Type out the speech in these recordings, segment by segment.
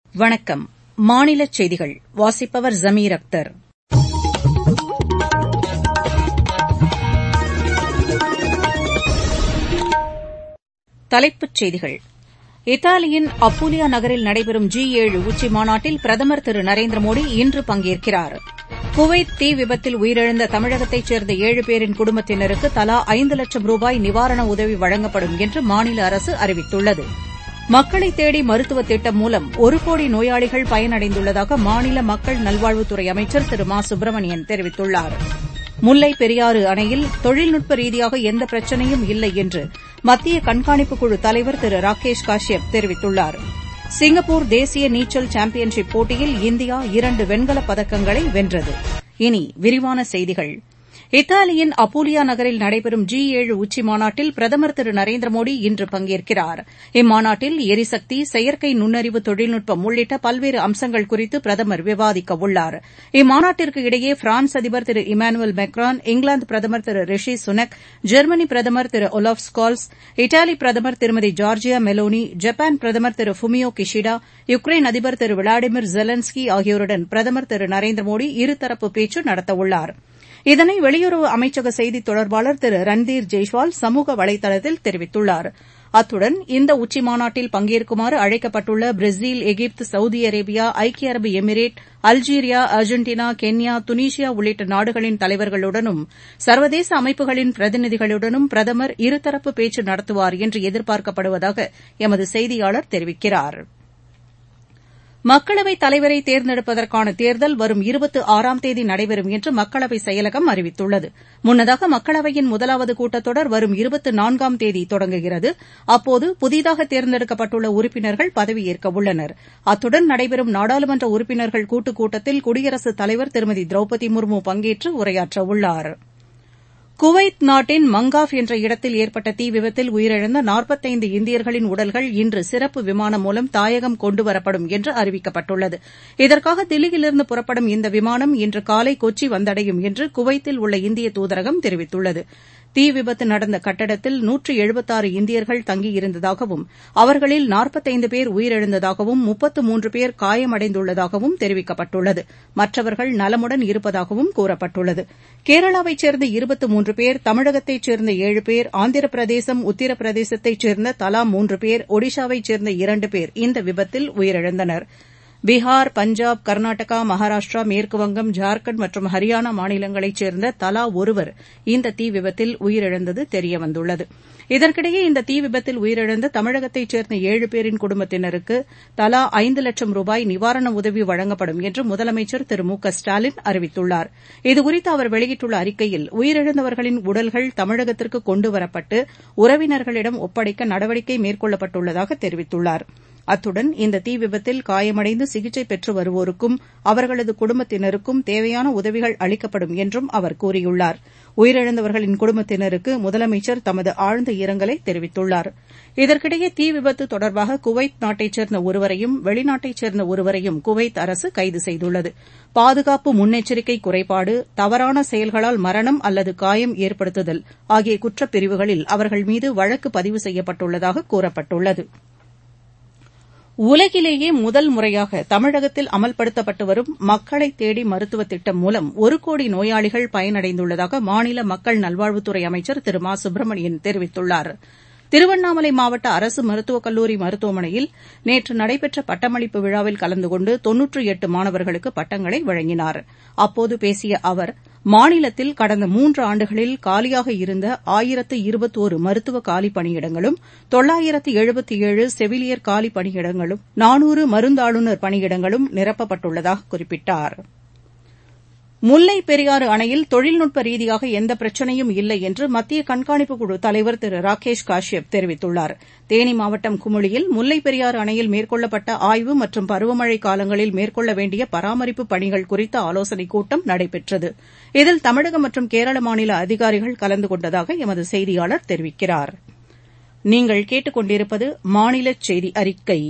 வணக்கம் மாநிலச் செய்திகள் வாசிப்பவர் ஜமீர் அக்தர் தலைப்புச் செய்திகள் இத்தாலியின் அப்புலியா நகரில் நடைபெறும் ஜி ஏழு உச்சிமாநாட்டில் பிரதமர் திரு நரேந்திர மோடி இன்று பங்கேற்கிறார் குவைத் தீ விபத்தில் உயிரிழந்த தமிழகத்தைச் சேர்ந்த ஏழு பேரின் குடும்பத்தினருக்கு தலா ஐந்து லட்சம் ரூபாய் நிவாரண உதவி வழங்கப்படும் என்று மாநில அரசு அறிவித்துள்ளது மக்களைத் தேடி மருத்துவ திட்டம் மூலம் ஒரு கோடி நோயாளிகள் பயனடைந்துள்ளதாக மாநில மக்கள் நல்வாழ்வுத்துறை அமைச்சர் திரு மா சுப்பிரமணியன் தெரிவித்துள்ளார் முல்லைப் பெரியாறு அணையில் தொழில்நுட்ப ரீதியாக எந்த பிரச்சினையும் இல்லை என்று மத்திய கண்காணிப்புக் குழு தலைவர் திரு ராகேஷ் காஷ்யப் தெரிவித்துள்ளார் சிங்கப்பூர் தேசிய நீச்சல் சாம்பியன்ஷிப் போட்டியில் இந்தியா இரண்டு வெண்கலப் பதக்கங்களை வென்றது இனி விரிவான செய்திகள் இத்தாலியின் அப்புலியா நகரில் நடைபெறும் ஜி ஏழு உச்சிமாநாட்டில் பிரதமர் திரு நரேந்திர மோடி இன்று பங்கேற்கிறார் இம்மாநாட்டில் எரிசக்தி செயற்கை நுண்ணறிவு தொழில்நுட்பம் உள்ளிட்ட பல்வேறு அம்சங்கள் குறித்து பிரதமர் விவாதிக்க உள்ளார் இம்மாநாட்டிற்கு இடையே பிரான்ஸ் அதிபர் திரு இமானுவேல் மெக்ரான் இங்கிலாந்து பிரதமர் திரு ரிஷி சுனக் ஜெர்மனி பிரதமர் திரு ஒலாஃப் ஸ்கால்ஸ் இத்தாலி பிரதமர் திருமதி ஜார்ஜியா மெலோனி ஜப்பான் பிரதமர் திரு ஃபுமியோ கிஷிடா யுக்ரைன் அதிபர் திரு விளாடிமிர் ஜெலன்ஸ்கி ஆகியோருடன் பிரதமர் திரு நரேந்திர மோடி இருதரப்பு பேச்சு நடத்தவுள்ளாா் இதனை வெளியுறவு அமைச்சக செய்தித் தொடர்பாளர் திரு ரன்தீர் ஜெய்ஸ்வால் சமூக வலைதளத்தில் தெரிவித்துள்ளார் அத்துடன் இந்த உச்சிமாநாட்டில் பங்கேற்குமாறு அழைக்கப்பட்டுள்ள பிரேசில் எகிப்து சவுதி அரேபியா ஐக்கிய அரபு Emirate Algeria Argentina Kenya Tunisia உள்ளிட்ட நாடுகளின் தலைவர்களுடனும் சர்வதேச அமைப்புகளின் பிரதிநிதிகளுடனும் பிரதமர் இருதரப்பு பேச்சு நடத்துவார் என்று எதிர்பார்க்கப்படுவதாக எமது செய்தியாளர் தெரிவிக்கிறாா் மக்களவைத் தலைவரை தேர்ந்தெடுப்பதற்கான தேர்தல் வரும் இருபத்து ஆறாம் தேதி நடைபெறும் என்று மக்களவை செயலகம் அறிவித்துள்ளது முன்னதாக மக்களவையின் முதலாவது கூட்டத்தொடர் வரும் இருபத்து நான்காம் தேதி தொடங்குகிறது அப்போது புதிதாக தேர்ந்தெடுக்கப்பட்டுள்ள உறுப்பினர்கள் பதவியேற்க உள்ளனர் அத்துடன் நடைபெறும் நாடாளுமன்ற உறுப்பினர்கள் கூட்டுக் கூட்டத்தில் குடியரசுத் தலைவர் திருமதி திரௌபதி முர்மு பங்கேற்று உரையாற்றவுள்ளாா் குவைத் நாட்டின் மங்காஃப் என்ற இடத்தில் ஏற்பட்ட தீ விபத்தில் உயிரிழந்த நாற்பத்தைந்து இந்தியர்களின் உடல்கள் இன்று சிறப்பு விமானம் மூலம் தாயகம் கொண்டுவரப்படும் என்று அறிவிக்கப்பட்டுள்ளது இதற்காக தில்லியிலிருந்து புறப்படும் இந்த விமானம் இன்று காலை கொச்சி வந்தடையும் என்று குவைத்தில் உள்ள இந்திய தூதரகம் தெரிவித்துள்ளது தீ விபத்து நடந்த கட்டடத்தில் நூற்று எழுபத்தாறு இந்தியர்கள் தங்கியிருந்ததாகவும் அவர்களில் நாற்பத்தைந்து பேர் உயிரிழந்ததாகவும் முப்பத்து மூன்று பேர் காயமடைந்துள்ளதாகவும் தெரிவிக்கப்பட்டுள்ளது மற்றவர்கள் நலமுடன் இருப்பதாகவும் கூறப்பட்டுள்ளது கேரளாவைச் சேர்ந்த இருபத்து மூன்று பேர் தமிழகத்தைச் சேர்ந்த ஏழு பேர் ஆந்திர பிரதேசம் உத்தரப்பிரதேசத்தைச் சேர்ந்த தலா மூன்று பேர் ஒடிஷாவைச் சேர்ந்த இரண்டு பேர் இந்த விபத்தில் உயிரிழந்தனா் பீகார் பஞ்சாப் கர்நாடகா மகாராஷ்டிரா மேற்குவங்கம் ஜார்க்கண்ட் மற்றும் ஹரியானா மாநிலங்களைச் சேர்ந்த தலா ஒருவர் இந்த தீ விபத்தில் உயிரிழந்தது தெரியவந்துள்ளது இதற்கிடையே இந்த தீ விபத்தில் உயிரிழந்த தமிழகத்தைச் சேர்ந்த ஏழு பேரின் குடும்பத்தினருக்கு தலா ஐந்து லட்சம் ரூபாய் நிவாரண உதவி வழங்கப்படும் என்று முதலமைச்சர் திரு மு க ஸ்டாலின் அறிவித்துள்ளார் இதுகுறித்து அவர் வெளியிட்டுள்ள அறிக்கையில் உயிரிழந்தவர்களின் உடல்கள் தமிழகத்திற்கு கொண்டுவரப்பட்டு உறவினர்களிடம் ஒப்படைக்க நடவடிக்கை மேற்கொள்ளப்பட்டுள்ளதாக தெரிவித்துள்ளார் அத்துடன் இந்த தீ விபத்தில் காயமடைந்து சிகிச்சை பெற்று வருவோருக்கும் அவர்களது குடும்பத்தினருக்கும் தேவையான உதவிகள் அளிக்கப்படும் என்றும் அவர் கூறியுள்ளார் உயிரிழந்தவர்களின் குடும்பத்தினருக்கு முதலமைச்சர் தமது ஆழ்ந்த இரங்கலை தெரிவித்துள்ளார் இதற்கிடையே தீ விபத்து தொடர்பாக குவைத் நாட்டைச் சேர்ந்த ஒருவரையும் வெளிநாட்டைச் சேர்ந்த ஒருவரையும் குவைத் அரசு கைது செய்துள்ளது பாதுகாப்பு முன்னெச்சரிக்கை குறைபாடு தவறான செயல்களால் மரணம் அல்லது காயம் ஏற்படுத்துதல் ஆகிய குற்றப்பிரிவுகளில் அவர்கள் மீது வழக்கு பதிவு செய்யப்பட்டுள்ளதாக கூறப்பட்டுள்ளது உலகிலேயே முதல் முறையாக தமிழகத்தில் அமல்படுத்தப்பட்டு வரும் மக்களை தேடி மருத்துவ திட்டம் மூலம் ஒரு கோடி நோயாளிகள் பயனடைந்துள்ளதாக மாநில மக்கள் நல்வாழ்வுத்துறை அமைச்சர் திரு மா சுப்பிரமணியன் தெரிவித்துள்ளார் திருவண்ணாமலை மாவட்ட அரசு மருத்துவக் கல்லூரி மருத்துவமனையில் நேற்று நடைபெற்ற பட்டமளிப்பு விழாவில் கலந்து கொண்டு தொன்னூற்று எட்டு மாணவர்களுக்கு பட்டங்களை வழங்கினார் அப்போது பேசிய அவர் மாநிலத்தில் கடந்த மூன்று ஆண்டுகளில் காலியாக இருந்த ஆயிரத்து இருபத்தோரு மருத்துவ காலி பணியிடங்களும் தொள்ளாயிரத்து எழுபத்தி ஏழு செவிலியர் காலி பணியிடங்களும் நானூறு மருந்தாளுநர் பணியிடங்களும் நிரப்பப்பட்டுள்ளதாக குறிப்பிட்டார் முல்லைப் பெரியாறு அணையில் தொழில்நுட்ப ரீதியாக எந்த பிரச்சினையும் இல்லை என்று மத்திய கண்காணிப்புக் குழு தலைவர் திரு ராகேஷ் காஷ்யப் தெரிவித்துள்ளார் தேனி மாவட்டம் குமுளியில் முல்லைப் பெரியாறு அணையில் மேற்கொள்ளப்பட்ட ஆய்வு மற்றும் பருவமழை காலங்களில் மேற்கொள்ள வேண்டிய பராமரிப்பு பணிகள் குறித்த ஆலோசனைக் கூட்டம் நடைபெற்றது இதில் தமிழக மற்றும் கேரள மாநில அதிகாரிகள் கலந்து கொண்டதாக எமது செய்தியாளர் தெரிவிக்கிறார் நீங்கள் கேட்டுக்கொண்டிருப்பது மாநில செய்தி அறிக்கை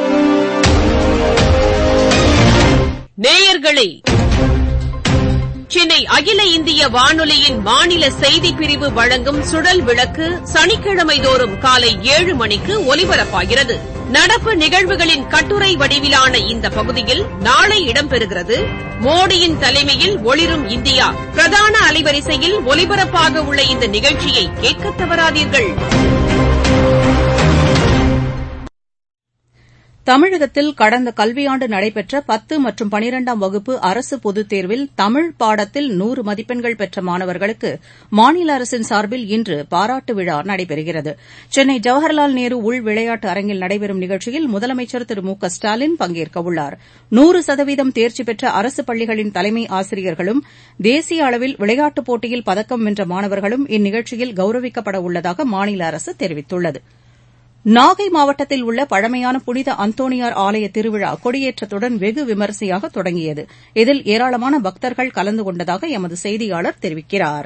நேயர்களே சென்னை அகில இந்திய வானொலியின் மாநில செய்திப் பிரிவு வழங்கும் சுழல் விளக்கு சனிக்கிழமை தோறும் காலை ஏழு மணிக்கு ஒலிபரப்பாகிறது நடப்பு நிகழ்வுகளின் கட்டுரை வடிவிலான இந்த பகுதியில் நாளை இடம்பெறுகிறது மோடியின் தலைமையில் ஒளிரும் இந்தியா பிரதான அலைவரிசையில் ஒலிபரப்பாக உள்ள இந்த நிகழ்ச்சியை கேட்க தவறாதீர்கள் தமிழகத்தில் கடந்த கல்வியாண்டு நடைபெற்ற பத்து மற்றும் பனிரெண்டாம் வகுப்பு அரசு பொதுத் தேர்வில் தமிழ் பாடத்தில் நூறு மதிப்பெண்கள் பெற்ற மாணவர்களுக்கு மாநில அரசின் சார்பில் இன்று பாராட்டு விழா நடைபெறுகிறது சென்னை ஜவஹர்லால் நேரு உள் விளையாட்டு அரங்கில் நடைபெறும் நிகழ்ச்சியில் முதலமைச்சர் திரு மு க ஸ்டாலின் பங்கேற்கவுள்ளார் நூறு சதவீதம் தேர்ச்சி பெற்ற அரசு பள்ளிகளின் தலைமை ஆசிரியர்களும் தேசிய அளவில் விளையாட்டுப் போட்டியில் பதக்கம் வென்ற மாணவர்களும் இந்நிகழ்ச்சியில் கௌரவிக்கப்பட உள்ளதாக மாநில அரசு தெரிவித்துள்ளது நாகை மாவட்டத்தில் உள்ள பழமையான புனித அந்தோணியார் ஆலய திருவிழா கொடியேற்றத்துடன் வெகு விமரிசையாக தொடங்கியது இதில் ஏராளமான பக்தர்கள் கலந்து கொண்டதாக எமது செய்தியாளர் தெரிவிக்கிறார்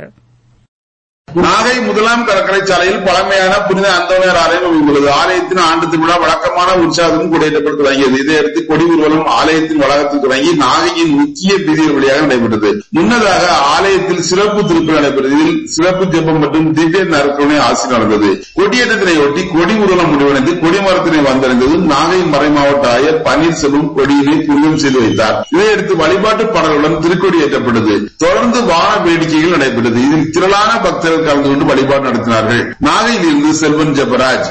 நாகை முதலாம் கடற்கரை சாலையில் பழமையான புனித அந்தோனியார் ஆலயம் அமைந்துள்ளது ஆலயத்தின் ஆண்டு திருவிழா வழக்கமான உற்சாகத்துடன் கொடியேற்றப்பட்டு தொடங்கியது இதையடுத்து கொடி ஊர்வலம் ஆலயத்தின் வளாகத்தில் தொடங்கி நாகையின் முக்கிய வீதிகள் வழியாக நடைபெற்றது முன்னதாக ஆலயத்தில் சிறப்பு திருப்பலி நடைபெற்றது இதில் சிறப்பு ஜெபம் மற்றும் திவ்ய நற்கருணை ஆசி நடந்தது கொடியேற்றத்தினையொட்டி கொடி ஊர்வலம் முடிவடைந்து கொடிமரத்தினை வந்தடைந்தது நாகை மறை மாவட்ட ஆயர் பன்னீர்செல்வம் கொடியினை புரிதம் செய்து வைத்தார் இதையடுத்து வழிபாட்டு பாடலுடன் திருக்கொடி ஏற்றப்பட்டது தொடர்ந்து வான வேடிக்கைகள் நடைபெற்றது இதில் திரளான பக்தர்கள் கலந்து கொண்டு வழிபாடு நடத்தினார்கள் நாகையிலிருந்து செல்வன் ஜெபராஜ்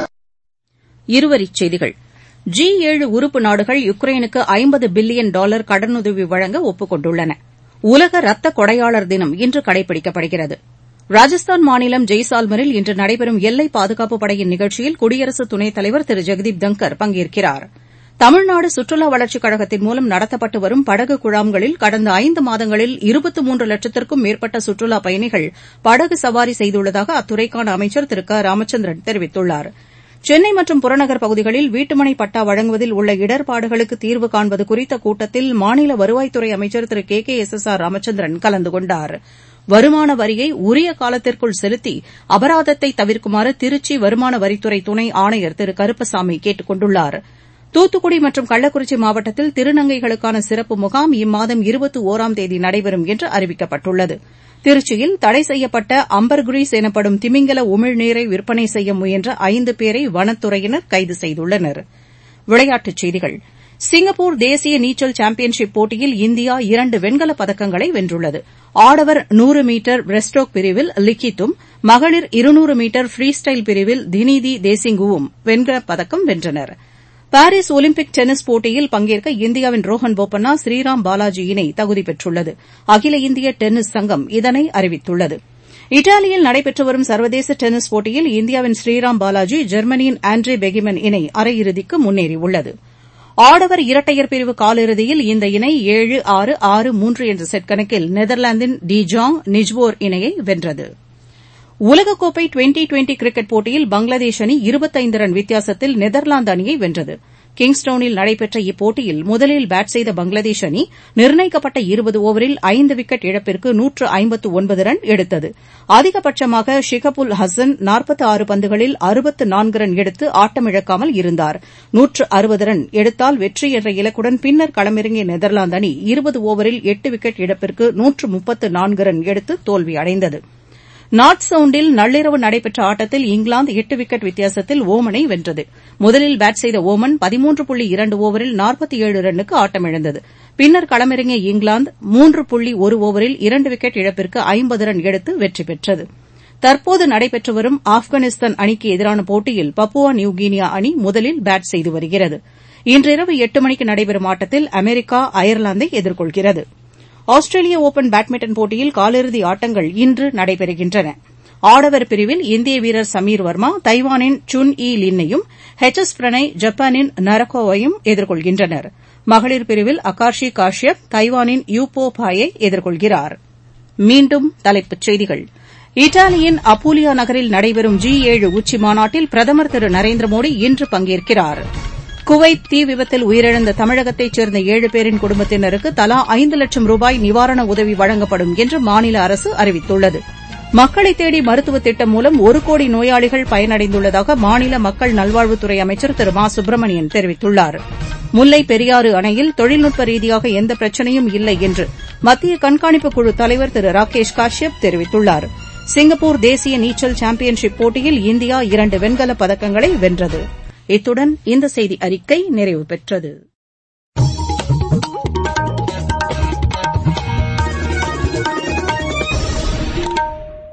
இருவரிச் செய்திகள் ஜி ஏழு உறுப்பு நாடுகள் யுக்ரைனுக்கு ஐம்பது பில்லியன் டாலர் கடனுதவி வழங்க ஒப்புக் கொண்டுள்ளன உலக ரத்த கொடையாளர் தினம் இன்று கடைபிடிக்கப்படுகிறது ராஜஸ்தான் மாநிலம் ஜெய்சால்மரில் இன்று நடைபெறும் எல்லை பாதுகாப்பு படையின் நிகழ்ச்சியில் குடியரசு துணைத் தலைவர் திரு ஜெகதீப் தங்கர் பங்கேற்கிறார் தமிழ்நாடு சுற்றுலா வளர்ச்சிக் கழகத்தின் மூலம் நடத்தப்பட்டு வரும் படகு குழாம்களில் கடந்த ஐந்து மாதங்களில் இருபத்து மூன்று லட்சத்திற்கும் மேற்பட்ட சுற்றுலாப் பயணிகள் படகு சவாரி செய்துள்ளதாக அத்துறைக்கான அமைச்சர் திரு க ராமச்சந்திரன் தெரிவித்துள்ளார் சென்னை மற்றும் புறநகர் பகுதிகளில் வீட்டுமனை பட்டா வழங்குவதில் உள்ள இடர்பாடுகளுக்கு தீர்வு காண்பது குறித்த கூட்டத்தில் மாநில வருவாய்த்துறை அமைச்சர் Thiru K K S S R Ramachandran கலந்து கொண்டார் வருமான வரியை உரிய காலத்திற்குள் செலுத்தி அபராதத்தை தவிர்க்குமாறு திருச்சி வருமான வரித்துறை துணை ஆணையர் திரு கருப்பசாமி கேட்டுக் கொண்டுள்ளாா் தூத்துக்குடி மற்றும் கள்ளக்குறிச்சி மாவட்டத்தில் திருநங்கைகளுக்கான சிறப்பு முகாம் இம்மாதம் இருபத்தி ஒராம் தேதி நடைபெறும் என்று அறிவிக்கப்பட்டுள்ளது திருச்சியில் தடை செய்யப்பட்ட அம்பர்குரீஸ் எனப்படும் திமிங்கல உமிழ்நீரை விற்பனை செய்ய முயன்ற ஐந்து பேரை வனத்துறையினர் கைது செய்துள்ளனர் விளையாட்டுச் செய்திகள் சிங்கப்பூர் தேசிய நீச்சல் சாம்பியன்ஷிப் போட்டியில் இந்தியா இரண்டு வெண்கலப் பதக்கங்களை வென்றுள்ளது ஆடவர் நூறு மீட்டர் பிரெஸ்ட்ரோக் பிரிவில் லிக்கித்தும் மகளிர் இருநூறு மீட்டர் ஃப்ரீ ஸ்டைல் பிரிவில் தினிதி தேசிங்குவும் வெண்கலப் பதக்கம் வென்றனா் பாரிஸ் ஒலிம்பிக் டென்னிஸ் போட்டியில் பங்கேற்க இந்தியாவின் ரோஹன் போப்பண்ணா ஸ்ரீராம் பாலாஜி இணை தகுதி பெற்றுள்ளது அகில இந்திய டென்னிஸ் சங்கம் இதனை அறிவித்துள்ளது இத்தாலியில் நடைபெற்று வரும் சர்வதேச டென்னிஸ் போட்டியில் இந்தியாவின் ஸ்ரீராம் பாலாஜி ஜெர்மனியின் ஆண்ட்ரே பெகிமன் இணை அரையிறுதிக்கு முன்னேறியுள்ளது ஆடவர் இரட்டையர் பிரிவு காலிறுதியில் இந்த இணை ஏழு ஆறு ஆறு மூன்று என்ற செட் கணக்கில் நெதர்லாந்தின் டி ஜாங் நிஜ்வோர் இணையை வென்றது உலகக்கோப்பை டுவெண்டி டுவெண்டி கிரிக்கெட் போட்டியில் பங்களாதேஷ் அணி இருபத்தைந்து ரன் வித்தியாசத்தில் நெதர்லாந்து அணியை வென்றது கிங்ஸ்டவுனில் நடைபெற்ற இப்போட்டியில் முதலில் பேட் செய்த பங்களாதேஷ் அணி நிர்ணயிக்கப்பட்ட இருபது ஒவரில் ஐந்து விக்கெட் இழப்பிற்கு நூற்று ஐம்பத்து ஒன்பது ரன் எடுத்தது அதிகபட்சமாக ஷிகபுல் ஹசன் நாற்பத்து ஆறு பந்துகளில் அறுபத்து நான்கு ரன் எடுத்து ஆட்டமிழக்காமல் இருந்தார் நூற்று அறுபது ரன் எடுத்தால் வெற்றி என்ற இலக்குடன் பின்னர் களமிறங்கிய நெதர்லாந்து அணி இருபது ஒவரில் எட்டு விக்கெட் இழப்பிற்கு நூற்று முப்பத்து நான்கு ரன் எடுத்து தோல்வியடைந்தது நார்த் சவுண்டில் நள்ளிரவு நடைபெற்ற ஆட்டத்தில் இங்கிலாந்து எட்டு விக்கெட் வித்தியாசத்தில் ஓமனை வென்றது முதலில் பேட் செய்த ஓமன் பதிமூன்று புள்ளி இரண்டு ஒவரில் நாற்பத்தி ஏழு ரன்னுக்கு ஆட்டமிழந்தது பின்னர் களமிறங்கிய இங்கிலாந்து மூன்று புள்ளி ஒரு ஒவரில் இரண்டு விக்கெட் இழப்பிற்கு ஐம்பது ரன் எடுத்து வெற்றி பெற்றது தற்போது நடைபெற்று வரும் ஆப்கானிஸ்தான் அணிக்கு எதிரான போட்டியில் பப்புவா நியூகினியா அணி முதலில் பேட் செய்து வருகிறது இன்றிரவு எட்டு மணிக்கு நடைபெறும் ஆட்டத்தில் அமெரிக்கா அயர்லாந்தை எதிர்கொள்கிறது ஆஸ்திரேலிய ஒபன் பேட்மிண்டன் போட்டியில் காலிறுதி ஆட்டங்கள் இன்று நடைபெறுகின்றன ஆடவர் பிரிவில் இந்திய வீரர் சமீர் வர்மா தைவானின் சுன் யி லின்னையும் எச் எஸ் பிரணய் ஜப்பானின் நரகோவையும் எதிர்கொள்கின்றனர் மகளிர் பிரிவில் அகாஷி காஷ்யப் தைவானின் யூபோ பாயை எதிர்கொள்கிறார் மீண்டும் தலைப்புச் செய்திகள் இத்தாலியின் அப்புலியா நகரில் நடைபெறும் ஜி ஏழு உச்சி மாநாட்டில் பிரதமர் திரு நரேந்திர மோடி இன்று பங்கேற்கிறார் குவைத் தீ விபத்தில் உயிரிழந்த தமிழகத்தைச் சேர்ந்த ஏழு பேரின் குடும்பத்தினருக்கு தலா ஐந்து லட்சம் ரூபாய் நிவாரண உதவி வழங்கப்படும் என்று மாநில அரசு அறிவித்துள்ளது மக்களை தேடி மருத்துவ திட்டம் மூலம் ஒரு கோடி நோயாளிகள் பயனடைந்துள்ளதாக மாநில மக்கள் நல்வாழ்வுத்துறை அமைச்சர் திரு மா சுப்பிரமணியன் தெரிவித்துள்ளார் முல்லை பெரியாறு அணையில் தொழில்நுட்ப ரீதியாக எந்த பிரச்சினையும் இல்லை என்று மத்திய கண்காணிப்பு குழு தலைவர் திரு ராகேஷ் காஷ்யப் தெரிவித்துள்ளார் சிங்கப்பூர் தேசிய நீச்சல் சாம்பியன்ஷிப் போட்டியில் இந்தியா இரண்டு வெண்கலப் பதக்கங்களை வென்றது இத்துடன் இந்த செய்தி அறிக்கை நிறைவு பெற்றது